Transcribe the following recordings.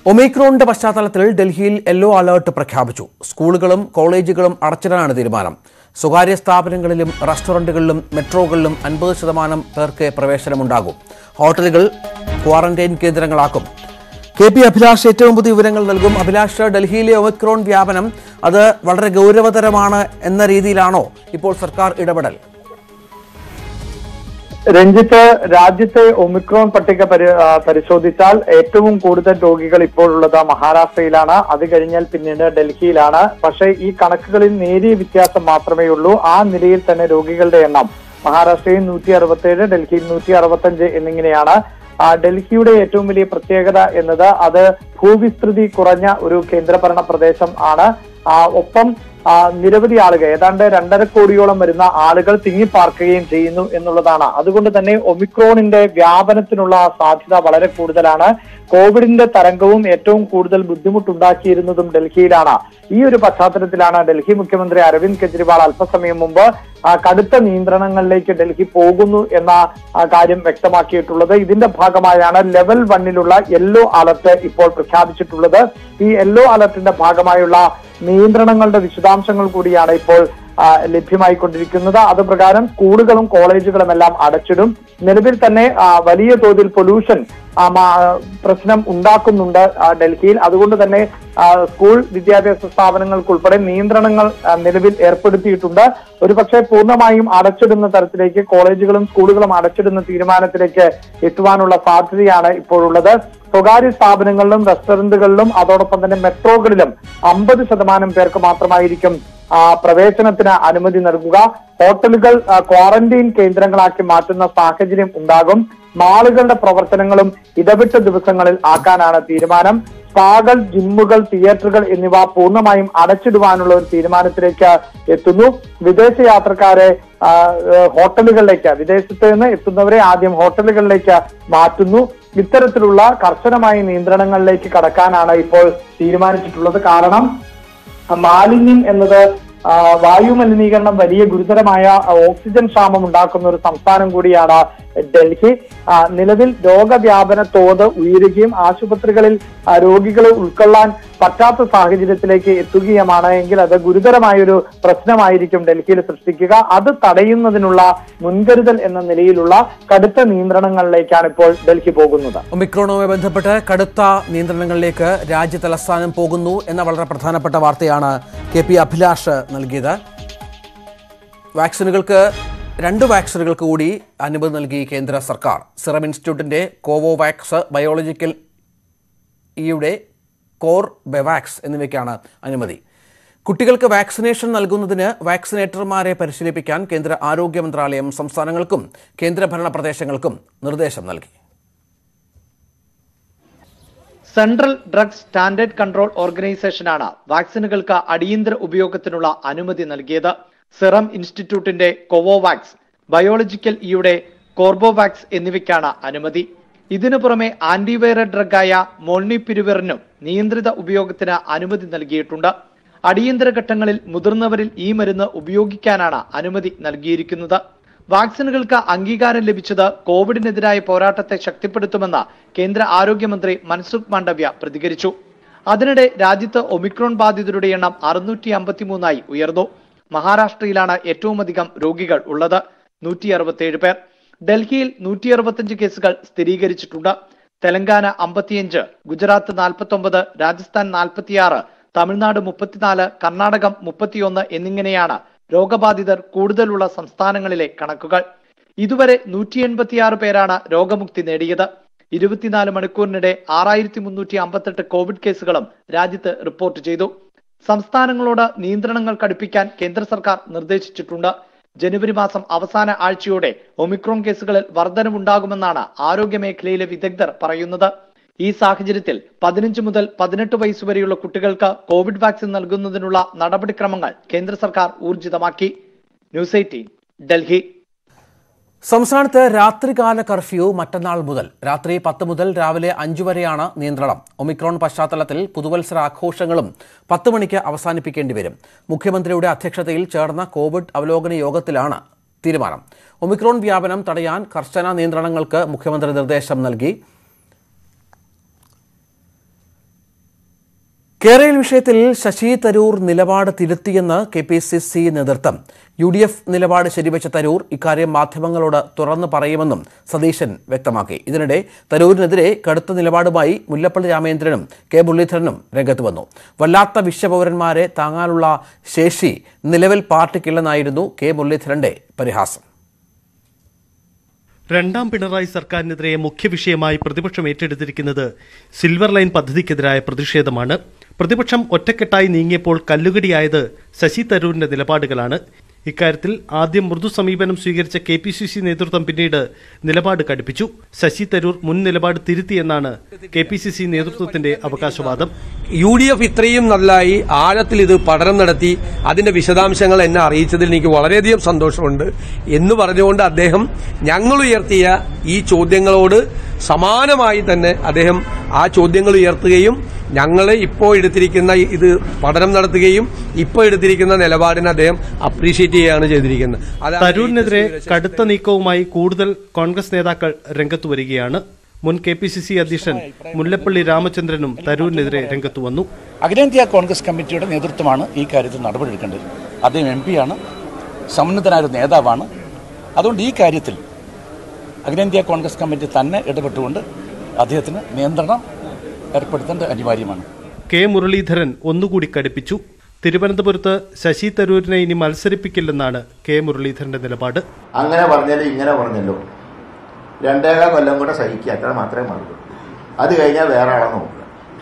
ഒമിക്രോണിന്റെ പശ്ചാത്തലത്തിൽ ഡൽഹിയിൽ yellow alert പ്രഖ്യാപിച്ചു സ്കൂളുകളും കോളേജുകളും അടച്ചിടാനാണ് തീരുമാനം സ്വകാര്യ സ്ഥാപനങ്ങളിലും റെസ്റ്റോറന്റുകളിലും മെട്രോകളിലും അൻപത് ശതമാനം പേർക്ക് പ്രവേശനമുണ്ടാകും ഹോട്ടലുകൾ ക്വാറന്റൈൻ കേന്ദ്രങ്ങളാക്കും കെ പി അഭിലാഷ് ഏറ്റവും പുതിയ വിവരങ്ങൾ നൽകും അഭിലാഷ് ഡൽഹിയിലെ ഒമിക്രോൺ വ്യാപനം അത് വളരെ ഗൗരവതരമാണ് എന്ന രീതിയിലാണോ ഇപ്പോൾ സർക്കാർ ഇടപെടൽ രഞ്ജിത്ത് രാജ്യത്തെ ഒമിക്രോൺ പട്ടിക പരി ആ, പരിശോധിച്ചാൽ ഏറ്റവും കൂടുതൽ രോഗികൾ ഇപ്പോൾ ഉള്ളത് മഹാരാഷ്ട്രയിലാണ് അത് കഴിഞ്ഞാൽ പിന്നീട് ഡൽഹിയിലാണ് പക്ഷേ ഈ കണക്കുകളിൽ നേരിയ വ്യത്യാസം മാത്രമേ ഉള്ളൂ ആ നിലയിൽ തന്നെ രോഗികളുടെ എണ്ണം മഹാരാഷ്ട്രയിൽ നൂറ്റി അറുപത്തേഴ് ഡൽഹിയിൽ നൂറ്റി അറുപത്തഞ്ച് എന്നിങ്ങനെയാണ് ആ, ഡൽഹിയുടെ ഏറ്റവും വലിയ പ്രത്യേകത എന്നത് അത് ഭൂവിസ്തൃതി കുറഞ്ഞ ഒരു കേന്ദ്രഭരണ പ്രദേശം ആണ് ആ, ഒപ്പം ആ, നിരവധി ആളുകൾ ഏതാണ്ട് രണ്ടര കോടിയോളം വരുന്ന ആളുകൾ തിങ്ങിപ്പാർക്കുകയും ചെയ്യുന്നു എന്നുള്ളതാണ് അതുകൊണ്ട് തന്നെ ഒമിക്രോണിന്റെ വ്യാപനത്തിനുള്ള സാധ്യത വളരെ കൂടുതലാണ് കോവിഡിന്റെ തരംഗവും ഏറ്റവും കൂടുതൽ ബുദ്ധിമുട്ടുണ്ടാക്കിയിരുന്നതും ഡൽഹിയിലാണ് ഈ ഒരു പശ്ചാത്തലത്തിലാണ് ഡൽഹി മുഖ്യമന്ത്രി അരവിന്ദ് കെജ്രിവാൾ അല്പസമയം മുമ്പ് ആ, കടുത്ത നിയന്ത്രണങ്ങളിലേക്ക് ഡൽഹി പോകുന്നു എന്ന ആ, കാര്യം വ്യക്തമാക്കിയിട്ടുള്ളത് ഇതിന്റെ ഭാഗമായാണ് ലെവൽ വണ്ണിലുള്ള യെല്ലോ അലർട്ട് ഇപ്പോൾ പ്രഖ്യാപിച്ചിട്ടുള്ളത് ഈ യെല്ലോ അലർട്ടിന്റെ ഭാഗമായുള്ള നിയന്ത്രണങ്ങളുടെ വിശദാംശങ്ങൾ കൂടിയാണ് ഇപ്പോൾ ആ, ലഭ്യമായിക്കൊണ്ടിരിക്കുന്നത് അത് പ്രകാരം സ്കൂളുകളും കോളേജുകളും എല്ലാം അടച്ചിടും നിലവിൽ തന്നെ ആ, വലിയ തോതിൽ പൊല്യൂഷൻ പ്രശ്നം ഉണ്ടാക്കുന്നുണ്ട് ആ, ഡൽഹിയിൽ അതുകൊണ്ട് തന്നെ ആ, സ്കൂൾ വിദ്യാഭ്യാസ സ്ഥാപനങ്ങൾക്കുൾപ്പെടെ നിയന്ത്രണങ്ങൾ ആ, നിലവിൽ ഏർപ്പെടുത്തിയിട്ടുണ്ട് ഒരുപക്ഷെ പൂർണ്ണമായും അടച്ചിടുന്ന തരത്തിലേക്ക് കോളേജുകളും സ്കൂളുകളും അടച്ചിടുന്ന തീരുമാനത്തിലേക്ക് എത്തുവാനുള്ള സാധ്യതയാണ് ഇപ്പോഴുള്ളത് സ്വകാര്യ സ്ഥാപനങ്ങളിലും റെസ്റ്റോറന്റുകളിലും അതോടൊപ്പം തന്നെ മെട്രോകളിലും അമ്പത് ശതമാനം പേർക്ക് മാത്രമായിരിക്കും ആ, പ്രവേശനത്തിന് അനുമതി നൽകുക ഹോട്ടലുകൾ ആ, ക്വാറന്റൈൻ കേന്ദ്രങ്ങളാക്കി മാറ്റുന്ന സാഹചര്യം ഉണ്ടാകും മാളുകളുടെ പ്രവർത്തനങ്ങളും ഇടവിട്ട ദിവസങ്ങളിൽ ആക്കാനാണ് തീരുമാനം സ്പാകൾ ജിമ്മുകൾ തിയേറ്ററുകൾ എന്നിവ പൂർണ്ണമായും അടച്ചിടുവാനുള്ള ഒരു തീരുമാനത്തിലേക്ക് എത്തുന്നു വിദേശ യാത്രക്കാരെ ആ, ഏഹ്, ഹോട്ടലുകളിലേക്ക് വിദേശത്ത് നിന്ന് എത്തുന്നവരെ ആദ്യം ഹോട്ടലുകളിലേക്ക് മാറ്റുന്നു ഇത്തരത്തിലുള്ള കർശനമായ നിയന്ത്രണങ്ങളിലേക്ക് കടക്കാനാണ് ഇപ്പോൾ തീരുമാനിച്ചിട്ടുള്ളത് കാരണം മാലിന്യം എന്നത് ആ, വായു മലിനീകരണം വലിയ ഗുരുതരമായ ആ, ഓക്സിജൻ ക്ഷാമം ഉണ്ടാക്കുന്ന ഒരു സംസ്ഥാനം കൂടിയാണ് ഡൽഹി ആ, നിലവിൽ രോഗവ്യാപന തോത് ഉയരുകയും ആശുപത്രികളിൽ ആ, രോഗികളെ ഉൾക്കൊള്ളാൻ പറ്റാത്ത സാഹചര്യത്തിലേക്ക് എത്തുകയുമാണ് എങ്കിൽ അത് ഗുരുതരമായൊരു പ്രശ്നമായിരിക്കും ഡൽഹിയിൽ സൃഷ്ടിക്കുക അത് തടയുന്നതിനുള്ള മുൻകരുതൽ എന്ന നിലയിലുള്ള കടുത്ത നിയന്ത്രണങ്ങളിലേക്കാണ് ഇപ്പോൾ ഡൽഹി പോകുന്നത് ഒമിക്രോണുമായി ബന്ധപ്പെട്ട് കടുത്ത നിയന്ത്രണങ്ങളിലേക്ക് രാജ്യ തലസ്ഥാനം പോകുന്നു എന്ന വളരെ പ്രധാനപ്പെട്ട വാർത്തയാണ് കെ പി അഭിലാഷ് നൽകിയത് വാക്സിനുകൾക്ക് രണ്ട് വാക്സിനുകൾക്ക് കൂടി അനുമതി നൽകി കേന്ദ്ര സർക്കാർ സിറം ഇൻസ്റ്റിറ്റ്യൂട്ടിന്റെ കോവോവാക്സ് ബയോളജിക്കൽ ഇയുടെ കോർ ബെവാക്സ് എന്നിവയ്ക്കാണ് അനുമതി കുട്ടികൾക്ക് വാക്സിനേഷൻ നൽകുന്നതിന് വാക്സിനേറ്റർമാരെ പരിശീലിപ്പിക്കാൻ കേന്ദ്ര ആരോഗ്യ മന്ത്രാലയം സംസ്ഥാനങ്ങൾക്കും കേന്ദ്രഭരണ പ്രദേശങ്ങൾക്കും നിർദ്ദേശം നൽകി സെൻട്രൽ ഡ്രഗ്സ് സ്റ്റാൻഡേർഡ് കൺട്രോൾ ഓർഗനൈസേഷനാണ് വാക്സിനുകൾക്ക് അടിയന്തര ഉപയോഗത്തിനുള്ള അനുമതി നൽകിയത് സിറം ഇൻസ്റ്റിറ്റ്യൂട്ടിന്റെ കോവോവാക്സ് ബയോളജിക്കൽ ഇയുടെ കോർബോവാക്സ് എന്നിവയ്ക്കാണ് അനുമതി ഇതിനു പുറമെ ആന്റിവൈറൽ ഡ്രഗായ മോൾണിപിരുവിറിനും നിയന്ത്രിത ഉപയോഗത്തിന് അനുമതി നൽകിയിട്ടുണ്ട് അടിയന്തര ഘട്ടങ്ങളിൽ മുതിർന്നവരിൽ ഈ മരുന്ന് ഉപയോഗിക്കാനാണ് അനുമതി നൽകിയിരിക്കുന്നത് വാക്സിനുകൾക്ക് അംഗീകാരം ലഭിച്ചത് കോവിഡിനെതിരായ പോരാട്ടത്തെ ശക്തിപ്പെടുത്തുമെന്ന് കേന്ദ്ര ആരോഗ്യമന്ത്രി മൻസുഖ് മാണ്ഡവ്യ പ്രതികരിച്ചു അതിനിടെ രാജ്യത്ത് ഒമിക്രോൺ ബാധിതരുടെ എണ്ണം അറുന്നൂറ്റി അമ്പത്തിമൂന്നായി ഉയർന്നു മഹാരാഷ്ട്രയിലാണ് ഏറ്റവും അധികം രോഗികൾ ഉള്ളത് നൂറ്റി അറുപത്തിയേഴ് പേർ ഡൽഹിയിൽ നൂറ്റി അറുപത്തിയഞ്ച് കേസുകൾ സ്ഥിരീകരിച്ചിട്ടുണ്ട് തെലങ്കാന അമ്പത്തിയഞ്ച് ഗുജറാത്ത് നാൽപ്പത്തൊമ്പത് രാജസ്ഥാൻ നാൽപ്പത്തിയാറ് തമിഴ്നാട് മുപ്പത്തിനാല് കർണാടകം മുപ്പത്തിയൊന്ന് എന്നിങ്ങനെയാണ് രോഗബാധിതർ കൂടുതലുള്ള സംസ്ഥാനങ്ങളിലെ കണക്കുകൾ ഇതുവരെ നൂറ്റി എൺപത്തിയാറ് പേരാണ് രോഗമുക്തി നേടിയത് ഇരുപത്തിനാല് മണിക്കൂറിനിടെ ആറായിരത്തി മുന്നൂറ്റി അമ്പത്തെട്ട് കോവിഡ് കേസുകളും രാജ്യത്ത് റിപ്പോർട്ട് ചെയ്തു സംസ്ഥാനങ്ങളോട് നിയന്ത്രണങ്ങൾ കടുപ്പിക്കാൻ കേന്ദ്ര സർക്കാർ നിർദ്ദേശിച്ചിട്ടുണ്ട് ജനുവരി മാസം അവസാന ആഴ്ചയോടെ ഒമിക്രോൺ കേസുകളിൽ വർധനവുണ്ടാകുമെന്നാണ് ആരോഗ്യ മേഖലയിലെ വിദഗ്ധർ പറയുന്നത് ഈ സാഹചര്യത്തിൽ പതിനഞ്ച് മുതൽ പതിനെട്ട് വയസ്സ് വരെയുള്ള കുട്ടികൾക്ക് കോവിഡ് വാക്സിൻ നൽകുന്നതിനുള്ള നടപടിക്രമങ്ങൾ കേന്ദ്ര സർക്കാർ ഊർജിതമാക്കി ന്യൂസ് എയ്റ്റീൻ ഡൽഹി സംസ്ഥാനത്ത് രാത്രികാല കർഫ്യൂ മറ്റന്നാൾ മുതൽ രാത്രി പത്ത് മുതൽ രാവിലെ അഞ്ചു വരെയാണ് നിയന്ത്രണം ഒമിക്രോൺ പശ്ചാത്തലത്തിൽ പുതുവത്സര ആഘോഷങ്ങളും പത്ത് മണിക്ക് അവസാനിപ്പിക്കേണ്ടി വരും മുഖ്യമന്ത്രിയുടെ അധ്യക്ഷതയിൽ ചേർന്ന കോവിഡ് അവലോകന യോഗത്തിലാണ് തീരുമാനം ഒമിക്രോൺ വ്യാപനം തടയാൻ കർശന നിയന്ത്രണങ്ങൾക്ക് മുഖ്യമന്ത്രി നിർദ്ദേശം നൽകി കേരള വിഷയത്തിൽ ശശി തരൂർ നിലപാട് തിരുത്തിയെന്ന് കെ പി സി സി നേതൃത്വം യു ഡി എഫ് നിലപാട് ശരിവെച്ച തരൂർ ഇക്കാര്യം മാധ്യമങ്ങളോട് തുറന്നു പറയുമെന്നും സതീശൻ വ്യക്തമാക്കി ഇതിനിടെ തരൂരിനെതിരെ കടുത്ത നിലപാടുമായി മുല്ലപ്പള്ളി രാമേന്ദ്രനും കെ മുരളീധരനും രംഗത്ത് വന്നു വല്ലാത്ത വിശ്വപൗരന്മാരെ താങ്ങാനുള്ള ശേഷി നിലവിൽ പാർട്ടിക്കില്ലെന്നായിരുന്നു കെ മുരളീധരന്റെ പരിഹാസം രണ്ടാം പിണറായി സർക്കാരിനെതിരെ മുഖ്യ വിഷയമായി പ്രതിപക്ഷം ഏറ്റെടുത്തിരിക്കുന്നത് സിൽവർ ലൈൻ പദ്ധതിക്കെതിരായ പ്രതിഷേധമാണ് പ്രതിപക്ഷം ഒറ്റക്കെട്ടായി നീങ്ങിയപ്പോൾ കല്ലുകടിയായത് ശശി തരൂരിന്റെ നിലപാടുകളാണ് ഇക്കാര്യത്തിൽ ആദ്യം മൃദു സമീപനം സ്വീകരിച്ച കെ പി സി സി നേതൃത്വം പിന്നീട് നിലപാട് കടുപ്പിച്ചു ശശി തരൂർ മുൻ നിലപാട് തിരുത്തിയെന്നാണ് കെ പി സി സി നേതൃത്വത്തിന്റെ അവകാശവാദം യു ഡി എഫ് ഇത്രയും നല്ലതായി ആഴത്തിൽ ഇത് പഠനം നടത്തി അതിന്റെ വിശദാംശങ്ങൾ എന്നെ അറിയിച്ചതിൽ എനിക്ക് വളരെയധികം സന്തോഷമുണ്ട് എന്ന് പറഞ്ഞുകൊണ്ട് അദ്ദേഹം ഞങ്ങൾ ഉയർത്തിയ ഈ ചോദ്യങ്ങളോട് സമാനമായി തന്നെ അദ്ദേഹം ആ ചോദ്യങ്ങൾ ഉയർത്തുകയും ഞങ്ങൾ ഇപ്പോൾ എടുത്തിരിക്കുന്ന ഇത് പഠനം നടത്തുകയും ഇപ്പോൾ എടുത്തിരിക്കുന്ന നിലപാടിനെ അദ്ദേഹം അപ്രീഷിയേറ്റ് ചെയ്യുകയാണ് ചെയ്തിരിക്കുന്നത് അതാണ് ഈ തരൂരിനെതിരെ സുരേഷ് കടുത്ത നീക്കവുമായി കൂടുതൽ കോൺഗ്രസ് നേതാക്കൾ രംഗത്തു വരികയാണ് മുൻ കെ പി സി സി അധ്യക്ഷൻ മുല്ലപ്പള്ളി രാമചന്ദ്രനും തരൂരിനെതിരെ രംഗത്തു വന്നു അഖിലേന്ത്യാ കോൺഗ്രസ് കമ്മിറ്റിയുടെ നേതൃത്വമാണ് ഈ കാര്യത്തിൽ നടപടിയെടുക്കേണ്ടത് അദ്ദേഹം എം പിയാണ് സമുന്നതനായ ഒരു നേതാവാണ് അതുകൊണ്ട് ഈ കാര്യത്തിൽ അഖിലേന്ത്യാ കോൺഗ്രസ് കമ്മിറ്റി തന്നെ ഇടപെട്ടുകൊണ്ട് അദ്ദേഹത്തിന് നിയന്ത്രണം ഏർപ്പെടുത്തേണ്ടത് അനിവാര്യമാണ് കെ മുരളീധരൻ ഒന്നുകൂടി കടുപ്പിച്ചു തിരുവനന്തപുരത്ത് ശശി തരൂരിനെ ഇനി മത്സരിപ്പിക്കില്ലെന്നാണ് കെ മുരളീധരന്റെ നിലപാട് അങ്ങനെ പറഞ്ഞാലും ഇങ്ങനെ പറഞ്ഞല്ലോ രണ്ടേകാൽ കൊല്ലം കൂടെ സഹിക്കുക അത്ര മാത്രമേ മാറുള്ളൂ അത് കഴിഞ്ഞാൽ വേറെ ആളെ നോക്കുക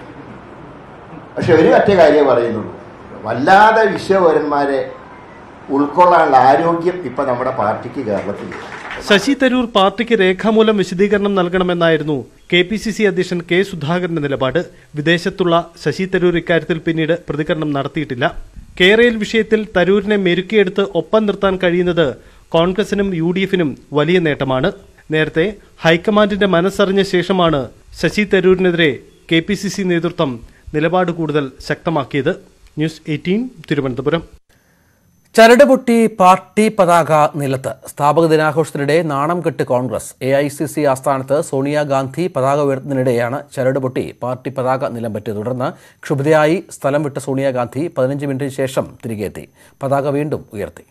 പക്ഷെ ഒരു ഒറ്റ കാര്യമേ പറയുന്നുള്ളൂ വല്ലാതെ വിശ്വപൗരന്മാരെ ഉൾക്കൊള്ളാനുള്ള ആരോഗ്യം ഇപ്പം നമ്മുടെ പാർട്ടിക്ക് കേരളത്തിലില്ല ശശി തരൂർ പാർട്ടിക്ക് രേഖാമൂലം വിശദീകരണം നൽകണമെന്നായിരുന്നു കെ പി സി സി അധ്യക്ഷൻ കെ സുധാകരന്റെ നിലപാട് വിദേശത്തുള്ള ശശി തരൂർ ഇക്കാര്യത്തിൽ പിന്നീട് പ്രതികരണം നടത്തിയിട്ടില്ല കേരയിൽ വിഷയത്തിൽ തരൂരിനെ മെരുക്കിയെടുത്ത് ഒപ്പം നിർത്താൻ കഴിയുന്നത് കോൺഗ്രസിനും യു ഡി എഫിനും വലിയ നേട്ടമാണ് നേരത്തെ ഹൈക്കമാൻഡിന്റെ മനസ്സറിഞ്ഞ ശേഷമാണ് ശശി തരൂരിനെതിരെ കെ പി സി സി നേതൃത്വം നിലപാട് കൂടുതൽ ശക്തമാക്കിയത് ന്യൂസ് എയ്റ്റീൻ തിരുവനന്തപുരം ചരട് പൊട്ടി പാർട്ടി പതാക നിലത്ത് സ്ഥാപക ദിനാഘോഷത്തിനിടെ നാണം കെട്ട് Congress A I C C ആസ്ഥാനത്ത് സോണിയാഗാന്ധി പതാക ഉയർത്തുന്നതിനിടെയാണ് ചരട് പൊട്ടി പാർട്ടി പതാക നിലംപറ്റിയത് തുടർന്ന് ക്ഷുഭിതയായി സ്ഥലം വിട്ട സോണിയാഗാന്ധി പതിനഞ്ച് മിനിറ്റിന് ശേഷം തിരികെ എത്തി പതാക വീണ്ടും ഉയർത്തി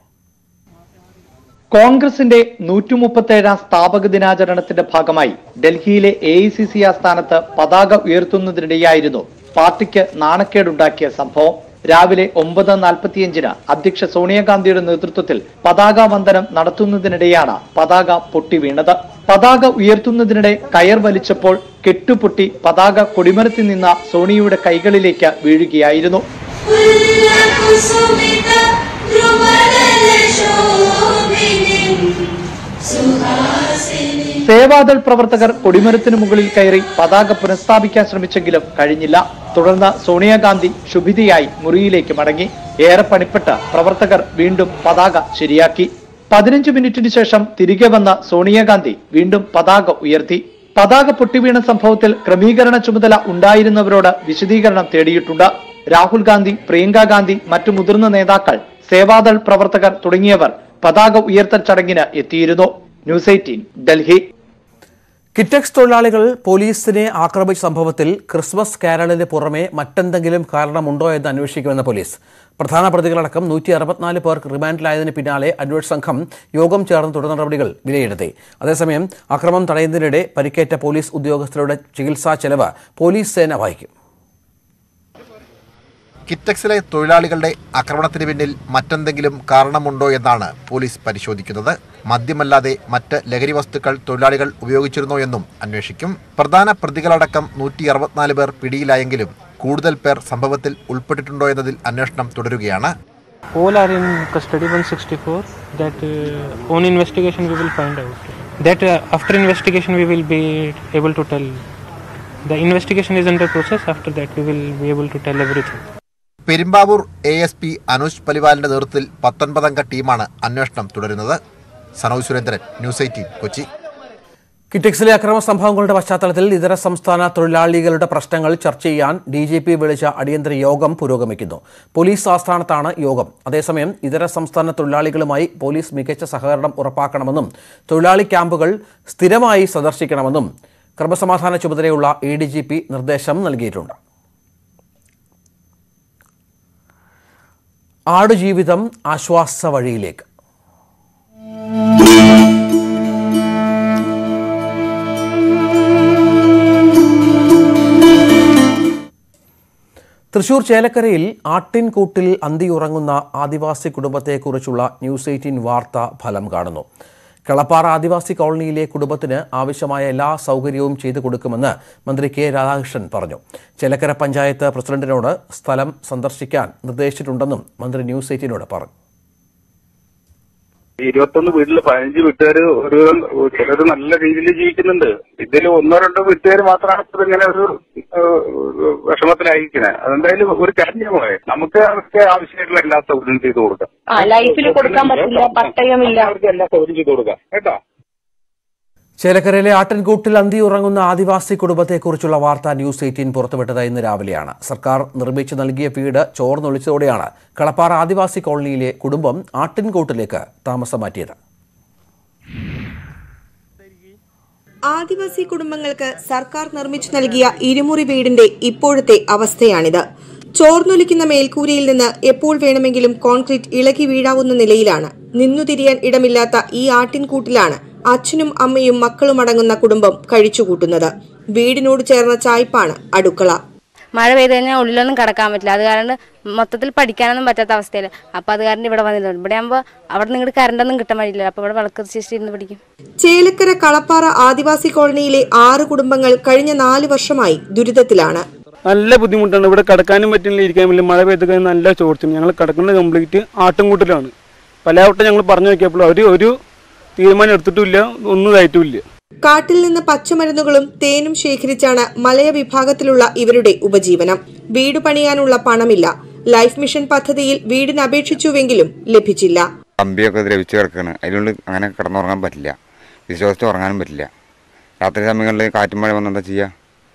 കോൺഗ്രസിന്റെ നൂറ്റി മുപ്പത്തേഴാം സ്ഥാപക ദിനാചരണത്തിന്റെ ഭാഗമായി ഡൽഹിയിലെ എ ഐ സി സി ആസ്ഥാനത്ത് പതാക ഉയർത്തുന്നതിനിടെയായിരുന്നു പാർട്ടിക്ക് നാണക്കേടുണ്ടാക്കിയ സംഭവം രാവിലെ ഒമ്പത് നാൽപ്പത്തിയഞ്ചിന് അധ്യക്ഷ സോണിയാഗാന്ധിയുടെ നേതൃത്വത്തിൽ പതാക വന്ദനം നടത്തുന്നതിനിടെയാണ് പതാക പൊട്ടി വീണത് പതാക ഉയർത്തുന്നതിനിടെ കയർ വലിച്ചപ്പോൾ കെട്ടുപൊട്ടി പതാക കൊടിമരത്തിൽ നിന്ന സോണിയയുടെ കൈകളിലേക്ക് വീഴുകയായിരുന്നു കുസുമിത ധ്രുവദലശോഭിനിം സുഹാസിനി സേവാദൾ പ്രവർത്തകർ കൊടിമരത്തിന് മുകളിൽ കയറി പതാക പുനഃസ്ഥാപിക്കാൻ ശ്രമിച്ചെങ്കിലും കഴിഞ്ഞില്ല തുടർന്ന് സോണിയാഗാന്ധി ശുഭിതയായി മുറിയിലേക്ക് മടങ്ങി ഏറെ പണിപ്പെട്ട് പ്രവർത്തകർ വീണ്ടും പതാക ശരിയാക്കി പതിനഞ്ച് മിനിറ്റിന് ശേഷം തിരികെ വന്ന സോണിയാഗാന്ധി വീണ്ടും പതാക ഉയർത്തി പതാക പൊട്ടിവീണ സംഭവത്തിൽ ക്രമീകരണ ചുമതല ഉണ്ടായിരുന്നവരോട് വിശദീകരണം തേടിയിട്ടുണ്ട് രാഹുൽ ഗാന്ധി പ്രിയങ്ക ഗാന്ധി മറ്റു മുതിർന്ന നേതാക്കൾ സേവാദൾ പ്രവർത്തകർ തുടങ്ങിയവർ പതാക ഉയർത്തൽ ചടങ്ങിന് എത്തിയിരുന്നു ന്യൂസ് എയ്റ്റീൻ ഡൽഹി കിറ്റക്സ് തൊഴിലാളികൾ പോലീസിനെ ആക്രമിച്ച സംഭവത്തിൽ ക്രിസ്മസ് കാരളിന് പുറമെ മറ്റെന്തെങ്കിലും കാരണമുണ്ടോ എന്ന് അന്വേഷിക്കുമെന്ന് പോലീസ് പ്രധാന പ്രതികളടക്കം നൂറ്റി അറുപത്തിനാല് പേർ റിമാൻഡിലായതിന് പിന്നാലെ അന്വേഷണ സംഘം യോഗം ചേർന്ന് തുടർ നടപടികൾ വിലയിരുത്തി അതേസമയം അക്രമം തടയുന്നതിനിടെ പരിക്കേറ്റ പോലീസ് ഉദ്യോഗസ്ഥരുടെ ചികിത്സാ ചെലവ് പോലീസ് സേന വഹിക്കും കിറ്റക്സിലെ തൊഴിലാളികളുടെ ആക്രമണത്തിന് പിന്നിൽ മറ്റെന്തെങ്കിലും കാരണമുണ്ടോ എന്നാണ് പോലീസ് പരിശോധിക്കുന്നത് മദ്യമല്ലാതെ മറ്റ് ലഹരി വസ്തുക്കൾ തൊഴിലാളികൾ ഉപയോഗിച്ചിരുന്നോ എന്നും അന്വേഷിക്കും പ്രധാന പ്രതികളടക്കം നൂറ്റി അറുപത്തിനാല് പേർ പിടിയിലായെങ്കിലും കൂടുതൽ പേർ സംഭവത്തിൽ ഉൾപ്പെട്ടിട്ടുണ്ടോ എന്നതിൽ അന്വേഷണം തുടരുകയാണ് all are in custody 164 that uh, on investigation we will find out that uh, after investigation we will be able to tell the investigation is under process after that we will be able to tell everything Perumbavoor A S P Anuj പലിവാലിന്റെ നേതൃത്വത്തിൽ പത്തൊൻപതംഗ ടീമാണ് അന്വേഷണം തുടരുന്നത് Sanoj Surendran news eighteen Kochi കിറ്റക്സിലെ അക്രമ സംഭവങ്ങളുടെ പശ്ചാത്തലത്തിൽ ഇതര സംസ്ഥാന തൊഴിലാളികളുടെ പ്രശ്നങ്ങൾ ചർച്ച ചെയ്യാൻ ഡി ജി പി വിളിച്ച അടിയന്തര യോഗം പുരോഗമിക്കുന്നു പോലീസ് ആസ്ഥാനത്താണ് യോഗം അതേസമയം ഇതര സംസ്ഥാന തൊഴിലാളികളുമായി പോലീസ് മികച്ച സഹകരണം ഉറപ്പാക്കണമെന്നും തൊഴിലാളി ക്യാമ്പുകൾ സ്ഥിരമായി സന്ദർശിക്കണമെന്നും ക്രമസമാധാന ചുമതലയുള്ള എ ഡി ജി പി നിർദ്ദേശം നൽകിയിട്ടുണ്ട് ആടുജീവിതം ആശ്വാസ വഴിയിലേക്ക് തൃശൂർ ചേലക്കരയിൽ ആട്ടിൻകൂട്ടിൽ അന്തിയുറങ്ങുന്ന ആദിവാസി കുടുംബത്തെക്കുറിച്ചുള്ള ന്യൂസ് എയ്റ്റീൻ വാർത്ത ഫലം കാണുന്നു കളപ്പാറ ആദിവാസി കോളനിയിലെ കുടുംബത്തിന് ആവശ്യമായ എല്ലാ സൗകര്യവും ചെയ്തു കൊടുക്കുമെന്ന് മന്ത്രി കെ രാധാകൃഷ്ണൻ പറഞ്ഞു ചേലക്കര പഞ്ചായത്ത് പ്രസിഡന്റിനോട് സ്ഥലം സന്ദർശിക്കാൻ നിർദ്ദേശിച്ചിട്ടുണ്ടെന്നും മന്ത്രി ന്യൂസ് എയ്റ്റീനോട് പറഞ്ഞു ഇരുപത്തൊന്ന് വീട്ടില് പതിനഞ്ച് വീട്ടുകാർ ഒരു ചിലർ നല്ല രീതിയിൽ ജീവിക്കുന്നുണ്ട് ഇതിൽ ഒന്നോ രണ്ടോ വീട്ടുകാർ മാത്രമാണ് ഇപ്പൊ ഇങ്ങനെ ഒരു ഏഹ്, വിഷമത്തിലായിരിക്കുന്നത് അതെന്തായാലും ഒരു കാര്യമാണ് നമുക്ക് അവർക്ക് ആവശ്യമായിട്ടുള്ള എല്ലാ സൗകര്യവും ചെയ്തു കൊടുക്കാം ആ ലൈഫിൽ കൊടുക്കാൻ പറ്റില്ല പട്ടയമില്ല അവർക്ക് എല്ലാ സൗകര്യം ചെയ്തു കൊടുക്കാം കേട്ടോ ചേലക്കരയിലെ ആട്ടിൻകൂട്ടിൽ അന്തിയുറങ്ങുന്ന ആദിവാസി കുടുംബത്തെക്കുറിച്ചുള്ള വാർത്ത ന്യൂസ് എയ്റ്റീൻ പുറത്തുവിട്ടത് ഇന്ന് രാവിലെയാണ് സർക്കാർ നിർമ്മിച്ചു നൽകിയ വീട് ചോർന്നൊളിച്ചതോടെയാണ് കളപ്പാറ ആദിവാസി കോളനിയിലെ കുടുംബം ആട്ടിൻകൂട്ടിലേക്ക് താമസം മാറ്റിയത് ആദിവാസി കുടുംബങ്ങൾക്ക് സർക്കാർ നിർമ്മിച്ചു നൽകിയ ഇരുമുറി വീടിന്റെ ഇപ്പോഴത്തെ അവസ്ഥയാണിത് ചോർന്നൊലിക്കുന്ന മേൽക്കൂരയിൽ നിന്ന് എപ്പോൾ വേണമെങ്കിലും കോൺക്രീറ്റ് ഇളകി വീഴാവുന്ന നിലയിലാണ് നിന്നുതിരിയാൻ ഇടമില്ലാത്ത ഈ ആട്ടിൻകൂട്ടിലാണ് അച്ഛനും അമ്മയും മക്കളും അടങ്ങുന്ന കുടുംബം കഴിച്ചുകൂട്ടുന്നത് വീടിനോട് ചേർന്ന ചായ്പാണ് അടുക്കള മഴ പെയ്ത് കഴിഞ്ഞാൽ ഉള്ളിലൊന്നും കിടക്കാൻ പറ്റില്ല അത് കാരണം മൊത്തത്തിൽ പഠിക്കാനൊന്നും പറ്റാത്ത അവസ്ഥയിൽ അപ്പോൾ അത് കാരണം ഇവിടെ വന്നിട്ടുണ്ട് ഇവിടെ ആകുമ്പോൾ അവിടെ നിന്ന് ഇങ്ങോട്ട് കറണ്ടൊന്നും കിട്ടാൻ വഴിയില്ല അപ്പോൾ ഇവിടെ വിളക്ക് ശേഷി ഇരുന്ന് പഠിക്കും ചേലക്കര കളപ്പാറ ആദിവാസി കോളനിയിലെ ആറ് കുടുംബങ്ങൾ കഴിഞ്ഞ നാല് വർഷമായി ദുരിതത്തിലാണ് നല്ല ബുദ്ധിമുട്ടാണ് ഇവിടെ കിടക്കാനും പറ്റുന്നില്ല ഇരിക്കാൻ പറ്റില്ല മഴ പെയ്ത് കഴിഞ്ഞാൽ നല്ല ചോർച്ചയും ഞങ്ങൾ കിടക്കുന്നത് കംപ്ലീറ്റ് ആട്ടുംകൂട്ടിലാണ് പലവട്ടം ഞങ്ങൾ പറഞ്ഞു നോക്കിയപ്പോൾ അവർ ഒരു തീരുമാനം എടുത്തിട്ടുമില്ല ഒന്നും ഇതായിട്ടുമില്ല കാട്ടിൽ നിന്ന് പച്ചമരുന്നുകളും തേനും ശേഖരിച്ചാണ് മലയ വിഭാഗത്തിലുള്ള ഇവരുടെ ഉപജീവനം വീട് പണിയാനുള്ള പണമില്ല ലൈഫ് മിഷൻ പദ്ധതിയിൽ വീടിന് അപേക്ഷിച്ചുവെങ്കിലും ലഭിച്ചില്ല കമ്പിയൊക്കെ ദ്രവിച്ച് കിടക്കുകയാണ് അതിനുള്ളിൽ അങ്ങനെ കിടന്നുറങ്ങാൻ പറ്റില്ല വിശ്വാസത്തിൽ ഉറങ്ങാനും പറ്റില്ല രാത്രി സമയങ്ങളിൽ കാറ്റും മഴ വന്നെന്താ ചെയ്യുക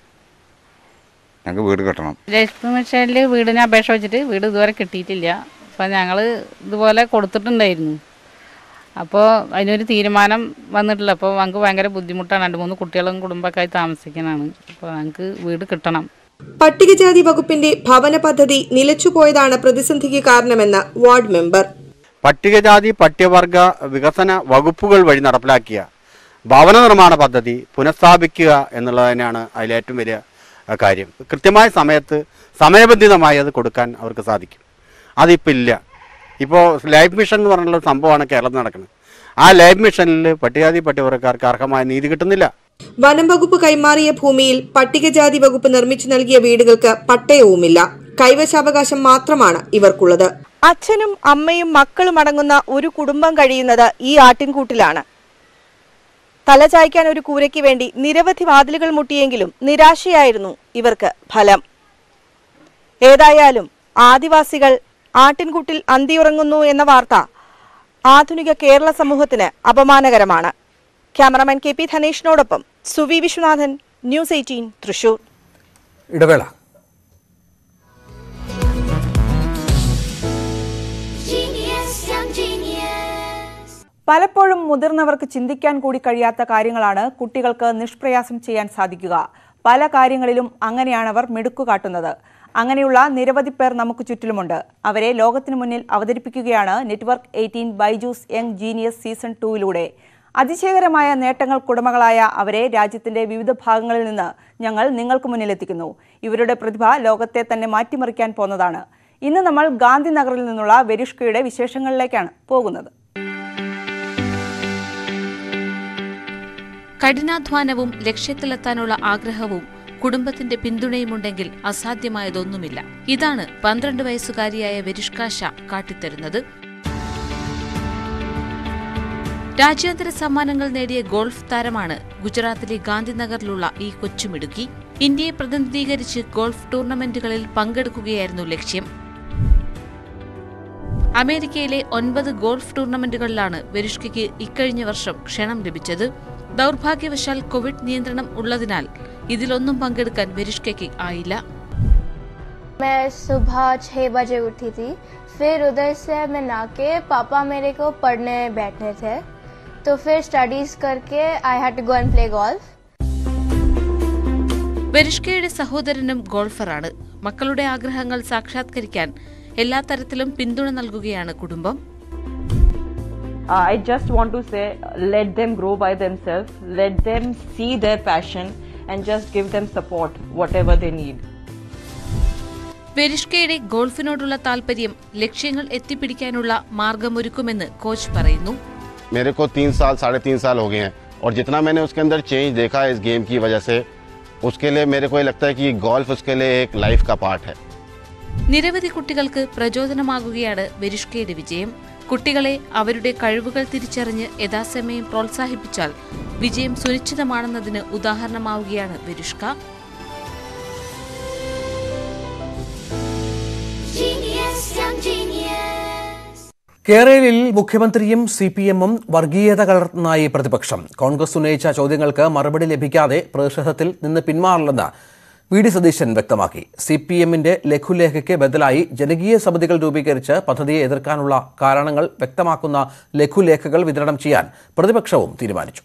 ഞങ്ങൾക്ക് വീട് കെട്ടണം ലക്ഷ്മി മിഷനിൽ വീടിന് അപേക്ഷ വെച്ചിട്ട് വീട് ഇതുവരെ കിട്ടിയിട്ടില്ല അപ്പം ഞങ്ങൾ ഇതുപോലെ കൊടുത്തിട്ടുണ്ടായിരുന്നു അപ്പോൾ അതിനൊരു തീരുമാനം വന്നിട്ടില്ല അപ്പോൾ ഞങ്ങൾക്ക് ഭയങ്കര ബുദ്ധിമുട്ടാണ് രണ്ട് മൂന്ന് കുട്ടികളും കുടുംബമൊക്കെ ആയി താമസിക്കാനാണ് അപ്പോൾ ഞങ്ങൾക്ക് വീട് കിട്ടണം പട്ടികജാതി വകുപ്പിന്റെ ഭവന പദ്ധതി നിലച്ചുപോയതാണ് പ്രതിസന്ധിക്ക് കാരണമെന്ന് വാർഡ് മെമ്പർ പട്ടികജാതി പട്ടികവർഗ വികസന വകുപ്പുകൾ വഴി നടപ്പിലാക്കിയ ഭവന നിർമ്മാണ പദ്ധതി പുനഃസ്ഥാപിക്കുക എന്നുള്ളത് തന്നെയാണ് അതിലേറ്റവും വലിയ അഹ്, കാര്യം കൃത്യമായ സമയത്ത് സമയബന്ധിതമായി അത് കൊടുക്കാൻ അവർക്ക് സാധിക്കും അതിപ്പോൾ ഇല്ല ഇപ്പോൾ ലൈഫ് മിഷൻ എന്ന് പറഞ്ഞുള്ള സംഭവമാണ് കേരളത്തിൽ നടക്കുന്നത് ആ ലൈഫ് മിഷനിൽ പട്ടികജാതി പട്ടികവർഗക്കാർക്ക് അർഹമായ നീതി കിട്ടുന്നില്ല വനം വകുപ്പ് കൈമാറിയ ഭൂമിയിൽ പട്ടികജാതി വകുപ്പ് നിർമ്മിച്ചു നൽകിയ വീടുകൾക്ക് പട്ടയവുമില്ല കൈവശാവകാശം മാത്രമാണ് ഇവർക്കുള്ളത് അച്ഛനും അമ്മയും മക്കളും അടങ്ങുന്ന ഒരു കുടുംബം കഴിയുന്നത് ഈ ആട്ടിൻകൂട്ടിലാണ് തലചായ്ക്കാൻ ഒരു കൂരയ്ക്ക് വേണ്ടി നിരവധി വാതിലുകൾ മുട്ടിയെങ്കിലും നിരാശയായിരുന്നു ഇവർക്ക് ഫലം ഏതായാലും ആദിവാസികൾ ആട്ടിൻകൂട്ടിൽ അന്തിയുറങ്ങുന്നു എന്ന വാർത്ത ആധുനിക കേരള സമൂഹത്തിന് അപമാനകരമാണ് ക്യാമറമാൻ കെ പി ധനേഷിനോടൊപ്പം സുവി വിശ്വനാഥൻ ന്യൂസ് എയ്റ്റീൻ തൃശൂർ ഇടവേള Genius, young genius. പലപ്പോഴും മുതിർന്നവർക്ക് ചിന്തിക്കാൻ കൂടി കഴിയാത്ത കാര്യങ്ങളാണ് കുട്ടികൾക്ക് നിഷ്പ്രയാസം ചെയ്യാൻ സാധിക്കുക പല കാര്യങ്ങളിലും അങ്ങനെയാണ് അവർ മിടുക്കു കാട്ടുന്നത് അങ്ങനെയുള്ള നിരവധി പേർ നമുക്ക് ചുറ്റിലുമുണ്ട് അവരെ ലോകത്തിനു മുന്നിൽ അവതരിപ്പിക്കുകയാണ് network eighteen Byju's young genius season ടൂവിലൂടെ അതിശയകരമായ നേട്ടങ്ങൾക്കുടമകളായ അവരെ രാജ്യത്തിന്റെ വിവിധ ഭാഗങ്ങളിൽ നിന്ന് ഞങ്ങൾ നിങ്ങൾക്ക് മുന്നിലെത്തിക്കുന്നു ഇവരുടെ പ്രതിഭ ലോകത്തെ തന്നെ മാറ്റിമറിക്കാൻ പോന്നതാണ് ഇന്ന് നമ്മൾ ഗാന്ധിനഗറിൽ നിന്നുള്ള വെരിഷ്കയുടെ വിശേഷങ്ങളിലേക്കാണ് പോകുന്നത് കഠിനാധ്വാനവും ലക്ഷ്യത്തിലെത്താനുള്ള ആഗ്രഹവും കുടുംബത്തിന്റെ പിന്തുണയുമുണ്ടെങ്കിൽ അസാധ്യമായതൊന്നുമില്ല ഇതാണ് പന്ത്രണ്ട് വയസ്സുകാരിയായ വെരിഷ്ക ഷാ കാട്ടിത്തരുന്നത് രാജ്യാന്തര സമ്മാനങ്ങൾ നേടിയ ഗോൾഫ് താരമാണ് ഗുജറാത്തിലെ ഗാന്ധിനഗറിലുള്ള ഈ കൊച്ചുമിടുക്കി ഇന്ത്യയെ പ്രതിനിധീകരിച്ച് ഗോൾഫ് ടൂർണമെന്റുകളിൽ പങ്കെടുക്കുകയായിരുന്നു ലക്ഷ്യം അമേരിക്കയിലെ ഒൻപത് ഗോൾഫ് ടൂർണമെന്റുകളിലാണ് വെരിഷ്കയ്ക്ക് ഇക്കഴിഞ്ഞ വർഷം ക്ഷണം ലഭിച്ചത് ദൗർഭാഗ്യവശാൽ കോവിഡ് നിയന്ത്രണം ഉള്ളതിനാൽ ഇതിലൊന്നും പങ്കെടുക്കാൻ വെരിഷ്കയ്ക്ക് ആയില്ല मैं सुबह छः बजे उठी थी फिर उधर से मैं नाके पापा मेरे को पढ़ने बैठने थे तो फिर स्टडीज करके I had to go and play golf വെരിഷ്കയുടെ സഹോദരനും ഗോൾഫറാണ് മക്കളുടെ ആഗ്രഹങ്ങൾ സാക്ഷാത്കരിക്കാൻ എല്ലാ തരത്തിലും പിന്തുണ നൽകുകയാണ് കുടുംബം Uh, I just want to say, let them grow by themselves, let them see their passion, and just give them support, whatever they need. വെരിഷ്കയുടെ ഗോൾഫിനോടുള്ള താൽപര്യം ലക്ഷ്യങ്ങൾ എത്തിപ്പിടിക്കാനുള്ള മാർഗമൊരുക്കുമെന്ന് കോച്ച് പറയുന്നു मेरे को तीन साल साढ़े तीन साल हो गए हैं और जितना मैंने उसके अंदर चेंज देखा है इस गेम की वजह से उसके लिए मेरे को ये लगता है कि गोल्फ उसके लिए एक लाइफ का पार्ट है നിരവധി കുട്ടികൾക്ക് പ്രചോദനമാകുകയാണ് വെരിഷ്കയുടെ വിജയം കുട്ടികളെ അവരുടെ കഴിവുകൾ തിരിച്ചറിഞ്ഞ് യഥാസമയം പ്രോത്സാഹിപ്പിച്ചാൽ വിജയം സുനിശ്ചിതമാണെന്നതിന് ഉദാഹരണമാവുകയാണ് വെരിഷ്ക Genius, young genius. കേരളയിൽ മുഖ്യമന്ത്രിയും സി പി എമ്മും വർഗീയത കലർത്തുന്നതായി പ്രതിപക്ഷം കോൺഗ്രസ് ഉന്നയിച്ച ചോദ്യങ്ങൾക്ക് മറുപടി ലഭിക്കാതെ പ്രതിഷേധത്തിൽ നിന്ന് പിന്മാറില്ലെന്ന് വി ഡി സതീശൻ വ്യക്തമാക്കി സി പി എമ്മിന്റെ ലഘുലേഖയ്ക്ക് ബദലായി ജനകീയ സമിതികൾ രൂപീകരിച്ച് പദ്ധതിയെ എതിർക്കാനുള്ള കാരണങ്ങൾ വ്യക്തമാക്കുന്ന ലഘുലേഖകൾ വിതരണം ചെയ്യാൻ പ്രതിപക്ഷവും തീരുമാനിച്ചു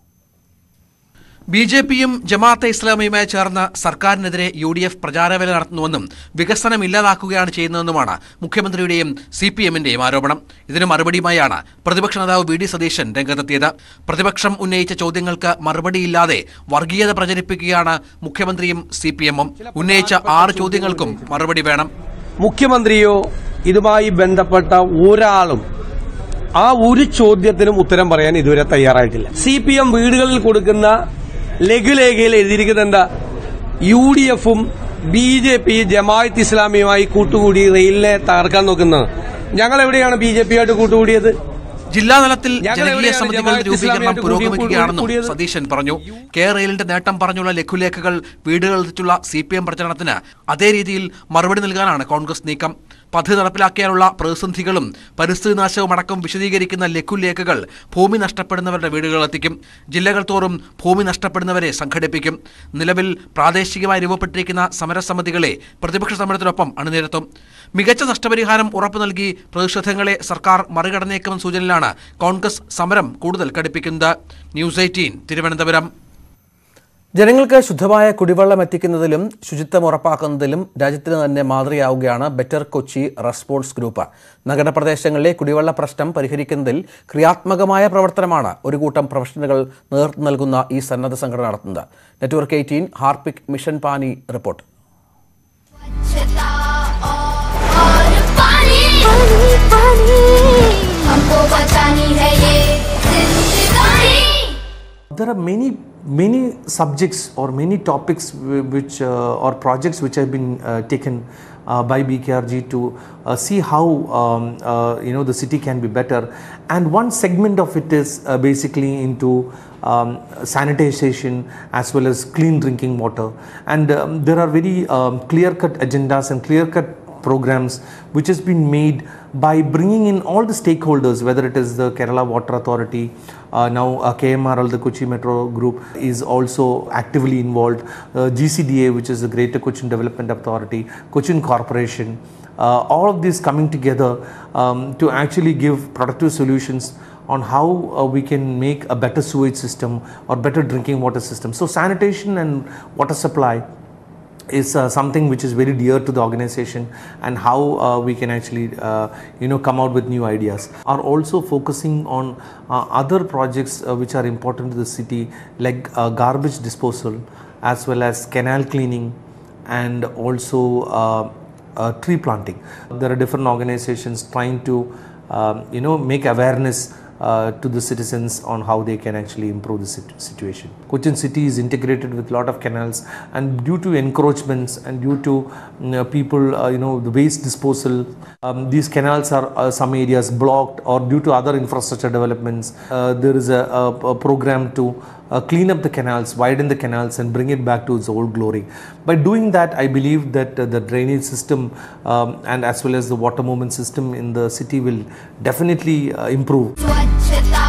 ബി ജെ പിയും ജമാഅത്തെ ഇസ്ലാമിയുമായി ചേർന്ന് സർക്കാരിനെതിരെ യു ഡി എഫ് പ്രചാരവേല നടത്തുന്നുവെന്നും വികസനം ഇല്ലാതാക്കുകയാണ് ചെയ്യുന്നതെന്നുമാണ് മുഖ്യമന്ത്രിയുടെയും സി പി എമ്മിന്റെയും ആരോപണം ഇതിന് മറുപടിയുമായാണ് പ്രതിപക്ഷ നേതാവ് വി ഡി സതീശൻ രംഗത്തെത്തിയത് പ്രതിപക്ഷം ഉന്നയിച്ച ചോദ്യങ്ങൾക്ക് മറുപടിയില്ലാതെ വർഗീയത പ്രചരിപ്പിക്കുകയാണ് മുഖ്യമന്ത്രിയും സി പി എമ്മും ഉന്നയിച്ച ആറ് ചോദ്യങ്ങൾക്കും മറുപടി വേണം മുഖ്യമന്ത്രിയോ ഇതുമായി ബന്ധപ്പെട്ട ഒരാളും ആ ഒരു ചോദ്യത്തിനും ഉത്തരം പറയാൻ ഇതുവരെ തയ്യാറായിട്ടില്ല സി പി എം വീടുകളിൽ കൊടുക്കുന്ന ലഘുലേഖയിൽ എഴുതിയിരിക്കുന്നത് എന്താ യു ഡി എഫും ബി ജെ പി ജമാഅത്ത് ഇസ്ലാമിയുമായി കൂട്ടുകൂടി റെയിലിനെ തകർക്കാൻ നോക്കുന്നത് ഞങ്ങൾ എവിടെയാണ് ബി ജെ പിയായിട്ട് കൂട്ടുകൂടിയത് ജില്ലാ തലത്തിൽ ഞങ്ങൾ ജനകീയ എവിടെയാണ് സമിതികളുടെ ജമാഅത്ത് രൂപീകരണം ഇസ്ലാമിയായിട്ട് പുരോഗമിക്കുകയാണെന്നും കൂടിയത്? സതീശൻ പറഞ്ഞു കെ റെയിലിന്റെ നേട്ടം പറഞ്ഞുള്ള ലഘുലേഖകൾ വീടുകളിലെത്തിച്ചുള്ള സി പി എം പ്രചരണത്തിന് അതേ രീതിയിൽ മറുപടി നൽകാനാണ് കോൺഗ്രസ് നീക്കം പദ്ധതി നടപ്പിലാക്കിയാലുള്ള പ്രതിസന്ധികളും പരിസ്ഥിതി നാശവും അടക്കം വിശദീകരിക്കുന്ന ലഘുലേഖകൾ ഭൂമി നഷ്ടപ്പെടുന്നവരുടെ വീടുകളിലെത്തിക്കും ജില്ലകൾ തോറും ഭൂമി നഷ്ടപ്പെടുന്നവരെ സംഘടിപ്പിക്കും നിലവിൽ പ്രാദേശികമായി രൂപപ്പെട്ടിരിക്കുന്ന സമരസമിതികളെ പ്രതിപക്ഷ സമരത്തിനൊപ്പം അണിനിരത്തും മികച്ച നഷ്ടപരിഹാരം ഉറപ്പു നൽകി പ്രതിഷേധങ്ങളെ സർക്കാർ മറികടന്നേക്കുമെന്ന സൂചനയിലാണ് കോൺഗ്രസ് സമരം കൂടുതൽ കടുപ്പിക്കുന്നത് ന്യൂസ് എയ്റ്റീൻ തിരുവനന്തപുരം ജനങ്ങൾക്ക് ശുദ്ധമായ കുടിവെള്ളം എത്തിക്കുന്നതിലും ശുചിത്വം ഉറപ്പാക്കുന്നതിലും രാജ്യത്തിന് തന്നെ മാതൃകയാവുകയാണ് ബെറ്റർ കൊച്ചി റെസ്പോൺസ് ഗ്രൂപ്പ് നഗരപ്രദേശങ്ങളിലെ കുടിവെള്ള പ്രശ്നം പരിഹരിക്കുന്നതിൽ ക്രിയാത്മകമായ പ്രവർത്തനമാണ് ഒരു കൂട്ടം പ്രൊഫഷണലുകൾ നേതൃത്വം നൽകുന്ന ഈ സന്നദ്ധ സംഘടന നടത്തുന്നത് network eighteen Harpic mission Paani report और पानी पानी हमको बचानी है ये जिंदगानी There are many many subjects or many topics whi- which uh, or projects which have been uh, taken uh, by BKRG to uh, see how um, uh, you know the city can be better, and one segment of it is uh, basically into um, sanitization as well as clean drinking water, and um, there are very um, clear-cut agendas and clear-cut programs which has been made by bringing in all the stakeholders, whether it is the Kerala Water Authority, uh, now uh, KMRL, the Kochi Metro Group, is also actively involved, uh, GCDA, which is the Greater Cochin Development Authority, Cochin Corporation, uh, all of these coming together um, to actually give productive solutions on how uh, we can make a better sewage system or better drinking water system. So sanitation and water supply is uh, something which is very dear to the organization and how uh, we can actually uh, you know come out with new ideas are also focusing on uh, other projects uh, which are important to the city like uh, garbage disposal as well as canal cleaning and also uh, uh, tree planting there are different organizations trying to um, you know make awareness uh, to the citizens on how they can actually improve the sit- situation. Cochin city is integrated with a lot of canals and due to encroachments and due to you know, people, uh, you know, the waste disposal, um, these canals are uh, some areas blocked or due to other infrastructure developments, uh, there is a, a, a program to uh, clean up the canals, widen the canals and bring it back to its old glory. By doing that, I believe that uh, the drainage system um, and as well as the water movement system in the city will definitely uh, improve. स्वच्छता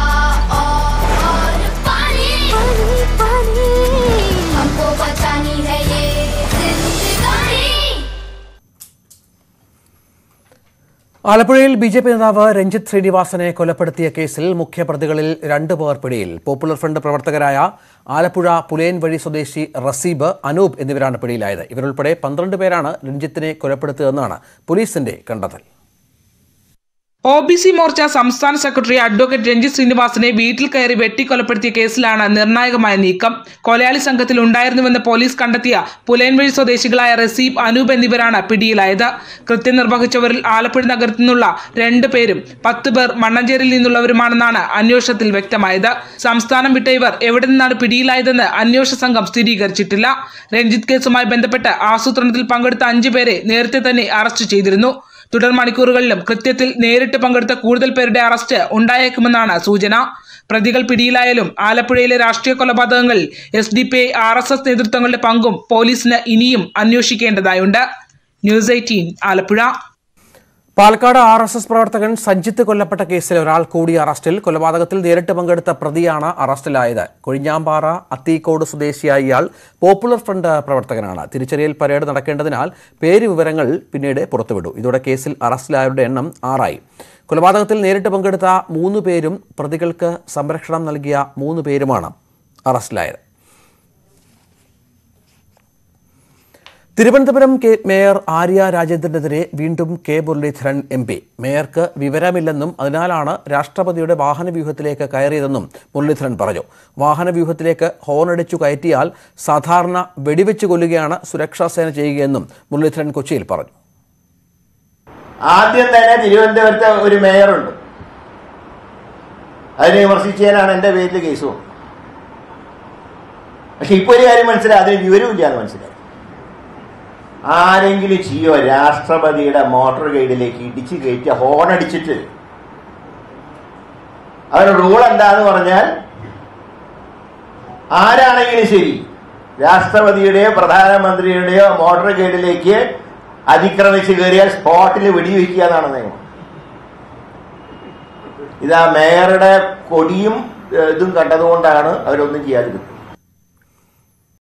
और पानी पानी पानी हमको बचानी है ये जिंदगानी ആലപ്പുഴയിൽ ബി ജെ പി നേതാവ് രഞ്ജിത്ത് ശ്രീനിവാസനെ കൊലപ്പെടുത്തിയ കേസിൽ മുഖ്യപ്രതികളിൽ രണ്ട് പേർ പിടിയിൽ പോപ്പുലർ ഫ്രണ്ട് പ്രവർത്തകരായ ആലപ്പുഴ പുലയൻ വഴി സ്വദേശി റസീബ് അനൂപ് എന്നിവരാണ് പിടിയിലായത് ഇവരുൾപ്പെടെ പന്ത്രണ്ട് പേരാണ് രഞ്ജിത്തിനെ കൊലപ്പെടുത്തിയതെന്നാണ് പോലീസിന്റെ കണ്ടെത്തൽ ഒ ബി സി മോർച്ച സംസ്ഥാന സെക്രട്ടറി അഡ്വക്കേറ്റ് രഞ്ജിത്ത് ശ്രീനിവാസനെ വീട്ടിൽ കയറി വെട്ടിക്കൊലപ്പെടുത്തിയ കേസിലാണ് നിർണായകമായ നീക്കം കൊലയാളി സംഘത്തിൽ ഉണ്ടായിരുന്നുവെന്ന് പോലീസ് കണ്ടെത്തിയ പുലയൻവഴി സ്വദേശികളായ റസീബ് അനൂപ് എന്നിവരാണ് പിടിയിലായത് കൃത്യം നിർവഹിച്ചവരിൽ ആലപ്പുഴ നഗരത്തിൽ നിന്നുള്ള രണ്ടു പേരും പത്ത് പേർ മണ്ണഞ്ചേരിയിൽ നിന്നുള്ളവരുമാണെന്നാണ് അന്വേഷണത്തിൽ വ്യക്തമായത് സംസ്ഥാനം വിട്ട ഇവർ എവിടെ നിന്നാണ് പിടിയിലായതെന്ന് അന്വേഷണ സംഘം സ്ഥിരീകരിച്ചിട്ടില്ല രഞ്ജിത്ത് കേസുമായി ബന്ധപ്പെട്ട് ആസൂത്രണത്തിൽ പങ്കെടുത്ത അഞ്ചു പേരെ നേരത്തെ തന്നെ അറസ്റ്റ് ചെയ്തിരുന്നു തുടർ മണിക്കൂറുകളിലും കൃത്യത്തിൽ നേരിട്ട് പങ്കെടുത്ത കൂടുതൽ പേരുടെ അറസ്റ്റ് ഉണ്ടായേക്കുമെന്നാണ് സൂചന പ്രതികൾ പിടിയിലായാലും ആലപ്പുഴയിലെ രാഷ്ട്രീയ കൊലപാതകങ്ങളിൽ S D P I R S S നേതൃത്വങ്ങളുടെ പങ്കും പോലീസിന് ഇനിയും അന്വേഷിക്കേണ്ടതായുണ്ട് news eighteen Alappuzha Palakkad R S S പ്രവർത്തകൻ സഞ്ജിത്ത് കൊല്ലപ്പെട്ട കേസിൽ ഒരാൾ കൂടി അറസ്റ്റിൽ കൊലപാതകത്തിൽ നേരിട്ട് പങ്കെടുത്ത പ്രതിയാണ് അറസ്റ്റിലായത് കൊഴിഞ്ഞാമ്പാറ അത്തീക്കോട് സ്വദേശിയായ ഇയാൾ പോപ്പുലർ ഫ്രണ്ട് പ്രവർത്തകനാണ് തിരിച്ചറിയൽ പരേഡ് നടക്കേണ്ടതിനാൽ പേര് വിവരങ്ങൾ പിന്നീട് പുറത്തുവിടു ഇതോടെ കേസിൽ അറസ്റ്റിലായവരുടെ എണ്ണം ആറായി കൊലപാതകത്തിൽ നേരിട്ട് പങ്കെടുത്ത മൂന്ന് പേരും പ്രതികൾക്ക് സംരക്ഷണം നൽകിയ മൂന്ന് പേരുമാണ് അറസ്റ്റിലായത് തിരുവനന്തപുരം കെ മേയർ ആര്യ രാജേന്ദ്രനെതിരെ വീണ്ടും കെ മുരളീധരൻ എം പി മേയർക്ക് വിവരമില്ലെന്നും അതിനാലാണ് രാഷ്ട്രപതിയുടെ വാഹനവ്യൂഹത്തിലേക്ക് കയറിയതെന്നും മുരളീധരൻ പറഞ്ഞു വാഹനവ്യൂഹത്തിലേക്ക് ഹോണടിച്ചു കയറ്റിയാൽ സാധാരണ വെടിവെച്ച് കൊല്ലുകയാണ് സുരക്ഷാ സേന ചെയ്യുകയെന്നും മുരളീധരൻ കൊച്ചിയിൽ പറഞ്ഞു ആദ്യം തന്നെ തിരുവനന്തപുരത്തെ ഒരു മേയറുണ്ട് അതിനെ വിമർശിച്ചതിനാണ് എൻ്റെ പേരിൽ കേസ് വന്നത് പക്ഷെ ഇപ്പൊ ഒരു കാര്യം മനസ്സിലായി അതിന് വിവരമില്ല എന്ന് മനസ്സിലായി ആരെങ്കിലും ചെയ്യോ രാഷ്ട്രപതിയുടെ മോട്ടോർ ഗൈഡിലേക്ക് ഇടിച്ച് കയറ്റി ഹോൺ അടിച്ചിട്ട് അവരുടെ റൂൾ എന്താന്ന് പറഞ്ഞാൽ ആരാണെങ്കിലും ശരി രാഷ്ട്രപതിയുടെയോ പ്രധാനമന്ത്രിയുടെയോ മോട്ടോർ ഗൈഡിലേക്ക് അതിക്രമിച്ച് കയറിയാൽ സ്പോട്ടിൽ വെടിവെക്കുക എന്നാണ് നിയമം ഇതാ മേയറുടെ കൊടിയും ഏഹ്, ഇതും കണ്ടതുകൊണ്ടാണ് അവരൊന്നും ചെയ്യാതിരുന്നത്